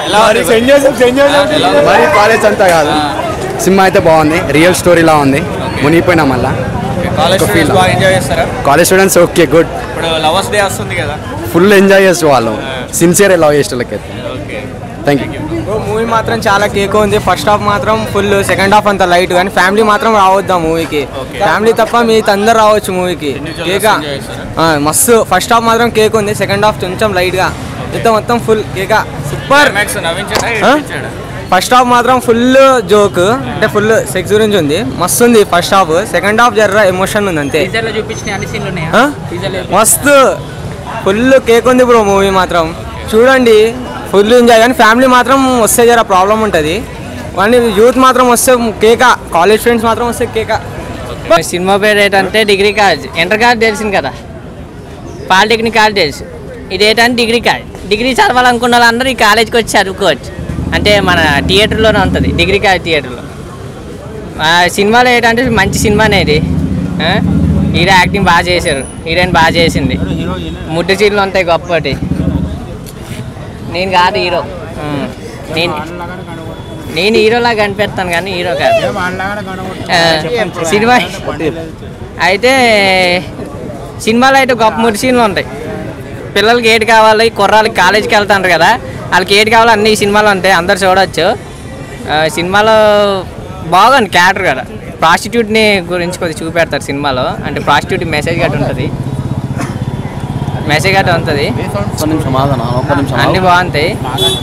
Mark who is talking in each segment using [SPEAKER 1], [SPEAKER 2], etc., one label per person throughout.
[SPEAKER 1] ఎలా ఉంది
[SPEAKER 2] మరి కాలేజ్ అంతా కాదు సినిమా అయితే బాగుంది రియల్ స్టోరీలా ఉంది మునిగిపోయినా మళ్ళా
[SPEAKER 1] కాలేజ్
[SPEAKER 2] ఒక feel.
[SPEAKER 1] స్టూడెంట్స్ బాగా ఎంజాయ్ చేస్తారా
[SPEAKER 2] కాలేజ్ స్టూడెంట్స్ ఓకే గుడ్
[SPEAKER 1] ఇప్పుడు లవర్స్ డే వస్తుంది కదా
[SPEAKER 2] ఫుల్ ఎంజాయ్ చేస్తూ వాళ్ళు సిన్సియర్ లవ్ చేసేటోళ్ళకైతే
[SPEAKER 1] ఓకే
[SPEAKER 2] థ్యాంక్ యూ
[SPEAKER 3] మూవీ మాత్రం చాలా కేక్ ఉంది ఫస్ట్ హాఫ్ మాత్రం ఫుల్ సెకండ్ హాఫ్ అంత లైట్ కానీ ఫ్యామిలీ మాత్రం రావద్దు ఆ మూవీకి
[SPEAKER 1] Okay.
[SPEAKER 3] ఫ్యామిలీ తప్ప మీ అందరు రావచ్చు మూవీకి
[SPEAKER 1] Individuals
[SPEAKER 3] కేక్
[SPEAKER 1] enjoy చేస్తారా?
[SPEAKER 3] మస్తు ఫస్ట్ హాఫ్ మాత్రం కేక్ ఉంది సెకండ్ హాఫ్ కొంచెం లైట్ గా మొత్తం మొత్తం ఫుల్ కేక్ సూపర్
[SPEAKER 1] క్లైమాక్స్ నవ్వించాడా
[SPEAKER 3] ఆ?
[SPEAKER 1] ఏడ్పించాడా?
[SPEAKER 3] ఫస్ట్ హాఫ్ మాత్రం ఫుల్ జోక్ అంటే ఫుల్ సెక్స్ గురించి ఉంది మస్తు ఉంది ఫస్ట్ హాఫ్ సెకండ్ హాఫ్ జర్ర ఎమోషన్ ఉంది అంతే
[SPEAKER 4] టీజర్లో చూపించిన అన్ని సీన్లు ఉన్నాయా
[SPEAKER 3] ఆ?
[SPEAKER 4] టీజర్లో
[SPEAKER 3] మస్తు ఫుల్ కేక్ ఉంది బ్రో మూవీ మాత్రం చూడండి ఫుల్ ఎంజాయ్ కానీ ఫ్యామిలీ మాత్రం వస్తే జర ప్రాబ్లం ఉంటుంది కానీ యూత్ మాత్రం వస్తే కేక కాలేజ్ ఫ్రెండ్స్ మాత్రం వస్తే కేక
[SPEAKER 4] సినిమా పేరు ఏంటంటే డిగ్రీ కాలేజ్ ఇంటర్ కాలేజ్ తెలిసింది కదా పాలిటెక్నిక్ కాలేజ్ తెలుసు ఇది ఏంటంటే డిగ్రీ కాలేజ్ డిగ్రీ చదవాలనుకున్న వాళ్ళందరూ ఈ కాలేజ్కి వచ్చి చదువుకోవచ్చు అంటే మన థియేటర్లోనే ఉంటుంది డిగ్రీ కాలేజ్ థియేటర్లో ఆ సినిమాలో ఏంటంటే మంచి సినిమానే ఇది ఆ? హీరో యాక్టింగ్ బాగా చేశారు హీరోయిన్ బాగా చేసింది ముట్టు చీరలు ఉంటాయి గొప్పటి నేను కాదు హీరో ఆ. నేను నేను హీరోలా కనిపెడతాను కానీ హీరో కాదు ఆ, సినిమా అయితే సినిమాలో అయితే గొప్ప ముడి సీన్లు ఉంటాయి పిల్లలకి ఏటి కావాలి కుర్రాళ్ళకి కాలేజీకి వెళ్తాంటారు కదా వాళ్ళకి ఏటి కావాలో అన్ని సినిమాలు ఉంటాయి అందరు చూడవచ్చు ఆ, సినిమాలో బాగుంది క్యారెక్టర్ కదా ప్రాస్టిట్యూట్ని గురించి కొద్దిగా చూపెడతారు సినిమాలో అంటే ప్రాస్టిట్యూట్ మెసేజ్ గట్ట ఉంటుంది మెసేజ్ గట్ట ఉంటుంది
[SPEAKER 2] ఒక్క నిమిషం ఆగనా ఒక్క నిమిషం
[SPEAKER 4] అన్నీ బాగుంటాయి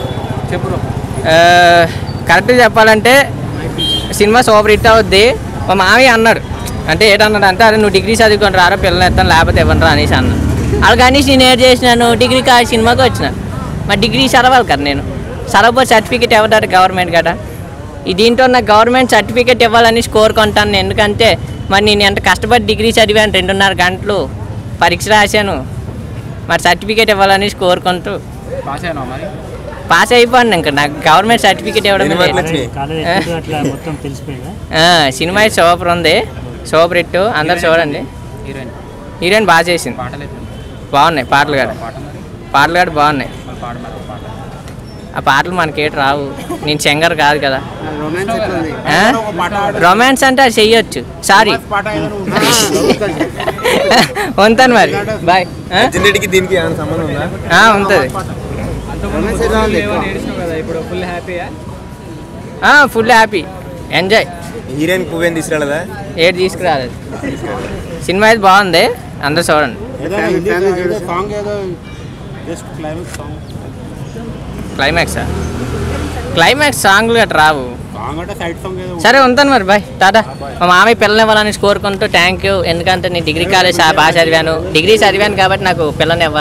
[SPEAKER 4] కరెక్ట్ చెప్పాలంటే సినిమా సూపర్ హిట్ అవుద్ది మా మామయ్య అన్నాడు అంటే ఏంటన్నాడు అంటే అరే నువ్వు డిగ్రీ చదువుకొని రారా పిల్లలు ఎత్తాను లేకపోతే ఇవ్వను అనేసి అన్న వాళ్ళకి అనేసి నేను ఏం చేసినాను డిగ్రీ కా సినిమాకి వచ్చిన మరి డిగ్రీ చదవాలి కదా నేను చదవకపోతే సర్టిఫికేట్ ఇవ్వడారు గవర్నమెంట్ కదా ఈ దీంట్లో నాకు గవర్నమెంట్ సర్టిఫికేట్ ఇవ్వాలని స్కోర్ కొంటాను నేను. ఎందుకంటే మరి నేను ఎంత కష్టపడి డిగ్రీ చదివాను రెండున్నర గంటలు పరీక్ష రాశాను మరి సర్టిఫికేట్ ఇవ్వాలని స్కోర్ కొంటూ పాస్ అయిపోయాను ఇంకా నాకు గవర్నమెంట్ సర్టిఫికేట్ ఇవ్వడం లేదు. ఆ, ఆ, సినిమా అయితే సూపర్ ఉంది సూపర్ హిట్ అందరు చూడండి హీరోయిన్ బాగా చేసింది బాగున్నాయి పాటలు కూడా పాటలు కూడా బాగున్నాయి ఆ పాటలు మనకేటి రావు నేను సింగర్ కాదు కదా ఆ? రొమాన్స్ అంటే అది చెయ్యొచ్చు సారీ ఉంటాను మరి బాయ్ ఆ?
[SPEAKER 1] జిన్నెడికి దీనికి ఏమైనా సంబంధం ఉందా
[SPEAKER 4] ఆ, ఉంటుంది ఫుల్ హ్యాపీ ఎంజాయ్
[SPEAKER 1] హీరోయిన్ పువ్వేం తీసుకురాలేదా
[SPEAKER 4] ఏడు తీసుకురాలేదు సినిమా అయితే బాగుంది అందరూ చూడండి క్లైమాక్స్ క్లైమాక్స్ సాంగ్లు గట్రా రావు సరే ఉంటాను మరి బాయ్ టాటా మా మామయ్య పిల్లని ఇవ్వాలని కోరుకుంటూ థ్యాంక్ యూ ఎందుకంటే నేను డిగ్రీ కాలేజ్ బాగా చదివాను డిగ్రీ చదివాను కాబట్టి నాకు పిల్లని ఇవ్వాలి